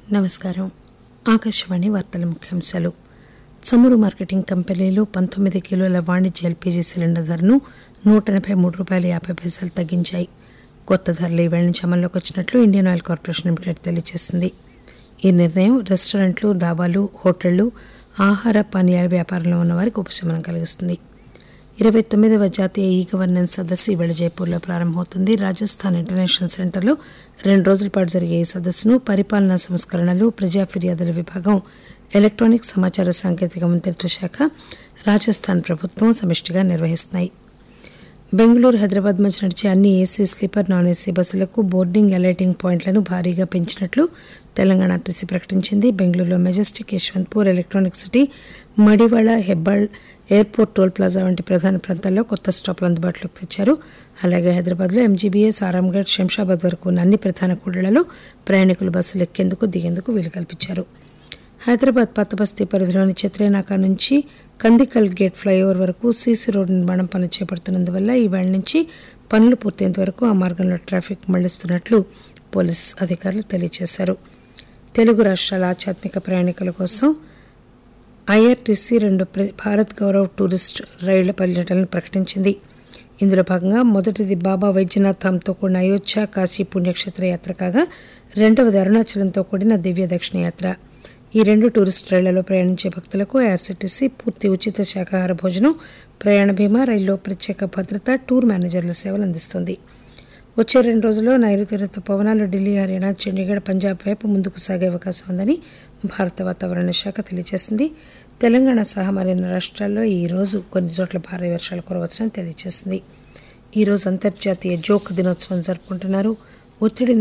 నమస్కారం ఆకాశవాణి వార్తల ముఖ్యాంశాలు చమురు మార్కెటింగ్ కంపెనీలు పంతొమ్మిది కిలోల వాణిజ్య ఎల్పీజీ సిలిండర్ ధరను నూట ఎనభై మూడు రూపాయల యాభై పైసలు తగ్గించాయి కొత్త ధరలు ఈవేళ నుంచి అమల్లోకి వచ్చినట్లు ఇండియన్ ఆయిల్ కార్పొరేషన్ లిమిటెడ్ తెలియజేసింది ఈ నిర్ణయం రెస్టారెంట్లు దాబాలు హోటళ్లు ఆహార పానీయాల వ్యాపారంలో ఉన్న వారికి ఉపశమనం కలిగిస్తుంది ఇరవై తొమ్మిదవ జాతీయ ఈ గవర్నెన్స్ సదస్సు ఈవేళ జైపూర్లో ప్రారంభమవుతుంది రాజస్థాన్ ఇంటర్నేషనల్ సెంటర్లో రెండు రోజుల పాటు జరిగే ఈ సదస్సును పరిపాలనా సంస్కరణలు ప్రజా ఫిర్యాదుల విభాగం ఎలక్ట్రానిక్ సమాచార సాంకేతిక మంత్రిత్వ శాఖ రాజస్థాన్ ప్రభుత్వం సమిష్టిగా నిర్వహిస్తున్నాయి బెంగళూరు హైదరాబాద్ మధ్య నడిచే అన్ని ఏసీ స్లీపర్ నాన్ ఏసీ బస్సులకు బోర్డింగ్ అలైటింగ్ పాయింట్లను భారీగా పెంచినట్లు తెలంగాణ ఆర్టీసీ ప్రకటించింది బెంగళూరులో Majestic Yeshwantpur electronic city Madiwala Hebbal airport toll plaza వంటి ప్రధాన ప్రాంతాల్లో కొత్త స్టాపులు అందుబాటులోకి తెచ్చారు అలాగే హైదరాబాద్లో ఎంజీబీఎస్ ఆరాంఘడ్ శంషాబాద్ వరకు ఉన్న అన్ని ప్రధాన కూడళ్లలో ప్రయాణికులు బస్సులు ఎక్కేందుకు దిగేందుకు వీలు కల్పించారు హైదరాబాద్ పాత బస్తీ పరిధిలోని చిత్రేనాక నుంచి కందికల్ గేట్ ఫ్లైఓవర్ వరకు సీసీ రోడ్డు నిర్మాణం పనులు చేపడుతున్నందువల్ల ఈ వేళ నుంచి పనులు పూర్తయ్యేంత వరకు ఆ మార్గంలో ట్రాఫిక్ మళ్లిస్తున్నట్లు పోలీస్ అధికారులు తెలియజేశారు తెలుగు రాష్ట్రాల ఆధ్యాత్మిక ప్రయాణికుల కోసం ఐఆర్టీసీ రెండు ప్ర- భారత్ గౌరవ్ టూరిస్ట్ రైళ్ల పర్యటనలు ప్రకటించింది ఇందులో భాగంగా మొదటిది బాబా వైద్యనాథ్ ధామ్తో కూడిన అయోధ్య కాశీ పుణ్యక్షేత్ర యాత్ర కాగా రెండవది అరుణాచలంతో కూడిన దివ్య దక్షిణ యాత్ర ఈ రెండు టూరిస్ట్ రైళ్లలో ప్రయాణించే భక్తులకు ఐఆర్సీటీసీ పూర్తి ఉచిత శాకాహార భోజనం ప్రయాణ బీమా రైల్లో ప్రత్యేక భద్రత టూర్ మేనేజర్ల సేవలు అందిస్తుంది వచ్చే రెండు రోజుల్లో నైరుతి ఋతుపవనాలు ఢిల్లీ హర్యానా చండీగఢ్ పంజాబ్ వైపు ముందుకు సాగే అవకాశం ఉందని భారత వాతావరణ శాఖ తెలియజేసింది తెలంగాణ సహా మరిన్ని రాష్ట్రాల్లో ఈ రోజు కొన్ని చోట్ల భారీ వర్షాలు కురవచ్చని తెలియజేసింది ఈ రోజు అంతర్జాతీయ జోక్ దినోత్సవం జరుపుకుంటున్నారు ఒత్తిడి